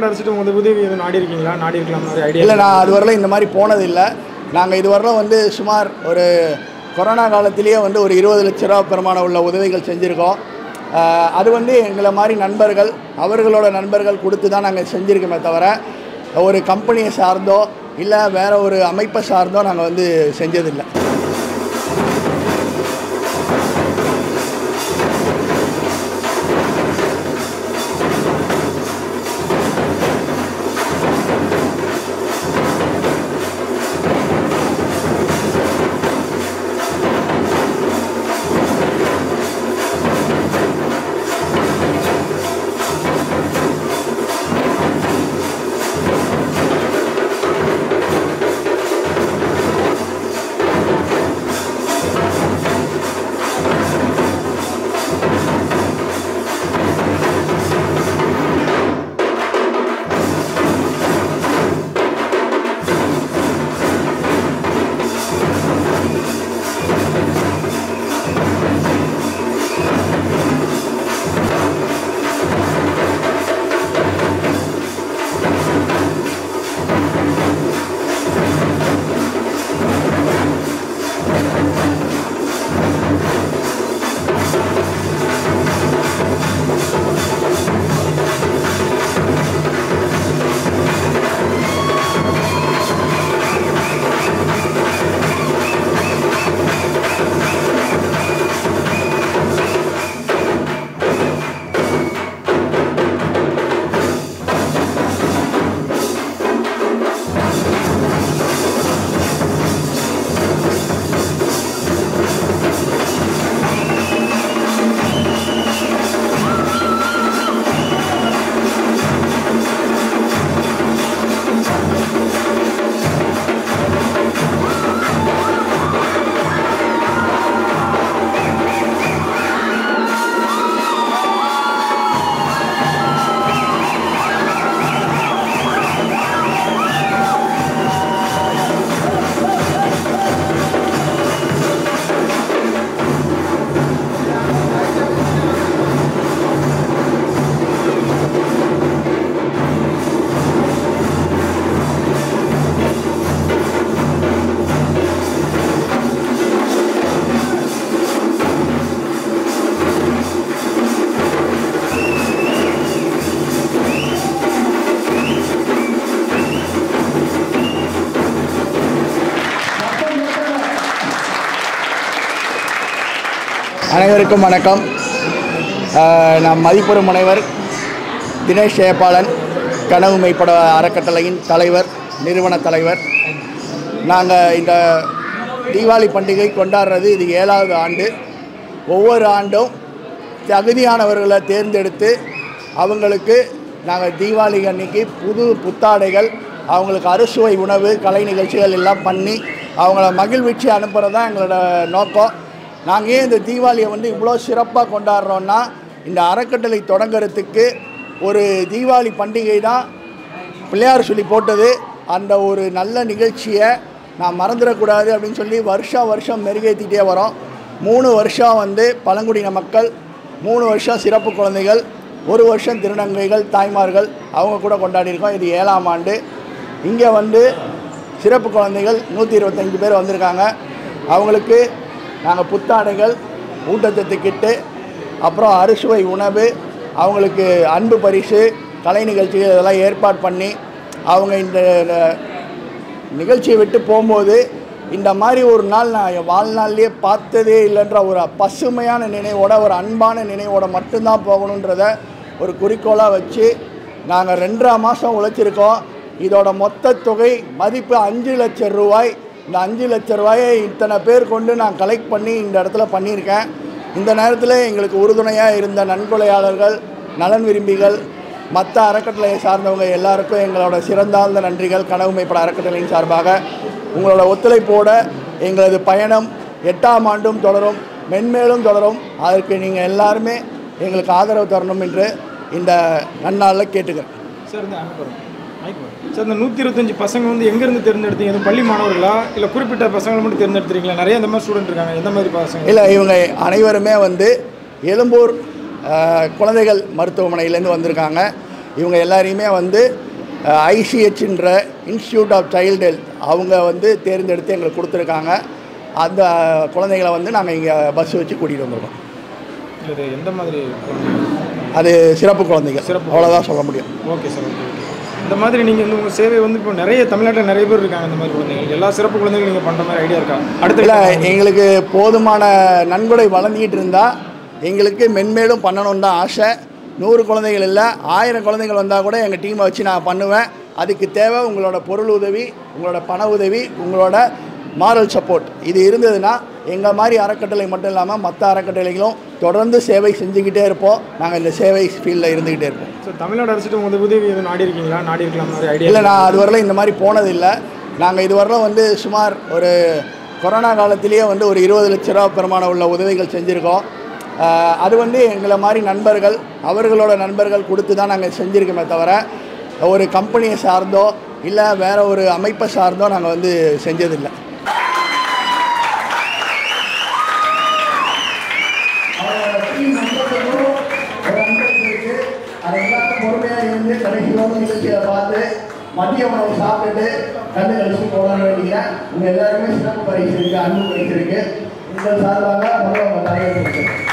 அழைச்சிட்டு உங்களுக்கு உதவி எதுவும் நாடி இருக்கீங்களா நாடி இருக்கலாம் மாதிரி ஐடியா இல்லை நான் அது வரல இந்த மாதிரி போனதில்லை நாங்கள் இது வரல வந்து சுமார் ஒரு கொரோனா காலத்திலேயே வந்து ஒரு இருபது லட்ச ரூபா பெருமான உள்ள உதவிகள் செஞ்சுருக்கோம் ஆஹ் அது வந்து எங்களை மாதிரி நண்பர்கள் அவர்களோட நண்பர்கள் கொடுத்து தான் நாங்கள் செஞ்சுருக்கோமே தவிர ஒரு கம்பெனியை சார்ந்தோ இல்லை வேற ஒரு அமைப்பை சார்ந்தோ நாங்கள் வந்து செஞ்சதில்லை அனைவருக்கும் வணக்கம் ஆஹ் நான் மதிப்புறு முனைவர் தினேஷ் ஜெயபாலன் கனவு மெய்ப்பட அறக்கட்டளையின் தலைவர் நிறுவன தலைவர் நாங்கள் இந்த தீபாவளி பண்டிகை கொண்டாடுறது இது ஏழாவது ஆண்டு ஒவ்வொரு ஆண்டும் தகுதியானவர்களை தேர்ந்தெடுத்து அவங்களுக்கு நாங்கள் தீபாவளி அன்னைக்கு புது புத்தாடைகள் அவங்களுக்கு அறுசுவை உணவு கலை நிகழ்ச்சிகள் எல்லாம் பண்ணி அவங்கள மகிழ்விச்சு அனுப்புகிறது தான் எங்களோட நோக்கம் நாங்கள் ஏன் இந்த தீபாவளியை வந்து இவ்வளோ சிறப்பாக கொண்டாடுறோன்னா இந்த அறக்கட்டளை தொடங்குறதுக்கு ஒரு தீபாவளி பண்டிகை தான் பிள்ளையார் சொல்லி போட்டது அந்த ஒரு நல்ல நிகழ்ச்சியை நான் மறந்துடக்கூடாது அப்படின்னு சொல்லி வருஷம் வருஷம் மெருகேற்றிட்டே வரோம் மூணு வருஷம் வந்து பழங்குடியின மக்கள் மூணு வருஷம் சிறப்பு குழந்தைகள் ஒரு வருஷம் திருநங்கைகள் தாய்மார்கள் அவங்க கூட கொண்டாடியிருக்கோம் இது ஏழாம் ஆண்டு இங்கே வந்து சிறப்பு குழந்தைகள் நூற்றி இருபத்தஞ்சு பேர் வந்திருக்காங்க அவங்களுக்கு நாங்கள் புத்தாடைகள் ஊட்டச்சத்து கிட்டு அப்புறம் அறுசுவை உணவு அவங்களுக்கு அன்பு பரிசு கலை நிகழ்ச்சிகள் இதெல்லாம் ஏற்பாடு பண்ணி அவங்க இந்த நிகழ்ச்சியை விட்டு போகும்போது இந்த மாதிரி ஒரு நாள் நான் என் வாழ்நாள்லேயே பார்த்ததே இல்லைன்ற ஒரு பசுமையான நினைவோட ஒரு அன்பான நினைவோட மட்டும்தான் போகணுன்றத ஒரு குறிக்கோளாக வச்சு நாங்கள் ரெண்டரை மாதம் உழைச்சிருக்கோம் இதோட மொத்த தொகை மதிப்பு அஞ்சு லட்சம் ரூபாய் இந்த அஞ்சு லட்ச ரூபாயை இத்தனை பேர் கொண்டு நான் கலெக்ட் பண்ணி இந்த இடத்துல பண்ணியிருக்கேன் இந்த நேரத்தில் எங்களுக்கு உறுதுணையாக இருந்த நன்கொடையாளர்கள் நலன் விரும்பிகள் மற்ற அறக்கட்டளையை சார்ந்தவங்க எல்லாருக்கும் எங்களோட சிறந்தாழ்ந்த நன்றிகள் கனவு மைப்பட அறக்கட்டளையின் சார்பாக உங்களோட ஒத்துழைப்போட எங்களது பயணம் எட்டாம் ஆண்டும் தொடரும் மென்மேலும் தொடரும் அதற்கு நீங்கள் எல்லாருமே எங்களுக்கு ஆதரவு தரணும் என்று இந்த நன்னாளில் கேட்டுக்கிறேன் சார் இந்த அங்கே பாருங்க மைக் பாருங்க. சார் இந்த நூற்றி இருபத்தஞ்சு பசங்க வந்து எங்கேருந்து தேர்ந்தெடுத்தீங்க எதுவும் பள்ளி மாணவர்களா இல்லை குறிப்பிட்ட பசங்களை மட்டும் தேர்ந்தெடுத்துறீங்களா நிறைய இந்த மாதிரி ஸ்டூடெண்ட் இருக்காங்க எந்த மாதிரி பசங்க இல்லை இவங்க அனைவருமே வந்து எழும்பூர் அஹ், குழந்தைகள் மருத்துவமனையிலேருந்து வந்திருக்காங்க இவங்க எல்லாரையுமே வந்து ஐசிஹெச்ன்ற இன்ஸ்டியூட் ஆஃப் சைல்டு ஹெல்த் அவங்க வந்து தேர்ந்தெடுத்து எங்களுக்கு கொடுத்துருக்காங்க அந்த குழந்தைகளை வந்து நாங்கள் இங்கே பஸ் வச்சு கூட்டிகிட்டு வந்திருக்கோம் இது எந்த மாதிரி குழந்தைகள்? அது சிறப்பு குழந்தைகள் சிறப்பு அவ்வளோதான் சொல்ல முடியும் ஓகே சார் ஓகே ஓகே இந்த மாதிரி நீங்கள் வந்து உங்கள் சேவை வந்து இப்போ நிறைய தமிழ்நாட்டில் நிறைய பேர் இருக்காங்க இந்த மாதிரி குழந்தைகள் எல்லா சிறப்பு குழந்தைகளும் நீங்கள் பண்ணுற மாதிரி ஐடியா இருக்கா அடுத்த இல்லை எங்களுக்கு போதுமான நன்கொடை வழங்கிட்டு இருந்தால் எங்களுக்கு மென்மேலும் பண்ணணும்னு தான் ஆசை நூறு குழந்தைகள் இல்லை ஆயிரம் குழந்தைகள் வந்தால் கூட எங்கள் டீமை வச்சு நான் பண்ணுவேன் அதுக்கு தேவை உங்களோட பொருள் உதவி உங்களோட பண உதவி உங்களோட மாரல் சப்போர்ட் இது இருந்ததுன்னா எங்கள் மாதிரி அறக்கட்டளை மட்டும் இல்லாமல் மற்ற அறக்கட்டளைகளும் தொடர்ந்து சேவை செஞ்சுக்கிட்டே இருப்போம் நாங்கள் இந்த சேவை ஃபீல்டில் இருந்துக்கிட்டே இருப்போம் ஸோ தமிழ்நாடு அரசுட்டு உங்கள் உதவி எதுவும் நாடி இருக்கீங்களா நாடி இருக்கலாம் மாதிரி ஐடியா இல்லை நான் அதுவரையிலும் இந்த மாதிரி போனதில்லை நாங்கள் இதுவரையிலும் வந்து சுமார் ஒரு கொரோனா காலத்திலேயே வந்து ஒரு இருபது லட்ச ரூபா பெருமான உள்ள உதவிகள் செஞ்சுருக்கோம் ஆஹ் அது வந்து எங்களை மாதிரி நண்பர்கள் அவர்களோட நண்பர்கள் கொடுத்து தான் நாங்கள் செஞ்சுருக்கோமே தவிர ஒரு கம்பெனியை சார்ந்தோ இல்லை வேற ஒரு அமைப்பை சார்ந்தோ நாங்கள் வந்து செஞ்சதில்லை பொறுமையாக இருந்து கடைசியோட நிகழ்ச்சியை பார்த்து மதிய உணவு சாப்பிட்டுட்டு கண்ணு கழிச்சு போகலான்னு வேண்டிக்கிறேன் உங்கள் எல்லாருமே சிறப்பு பரிசு இருக்குது அன்பு பரிசு இருக்குது உங்கள் சார்பாக முதல்ல உங்கள் தலைவர் கொடுக்குறேன்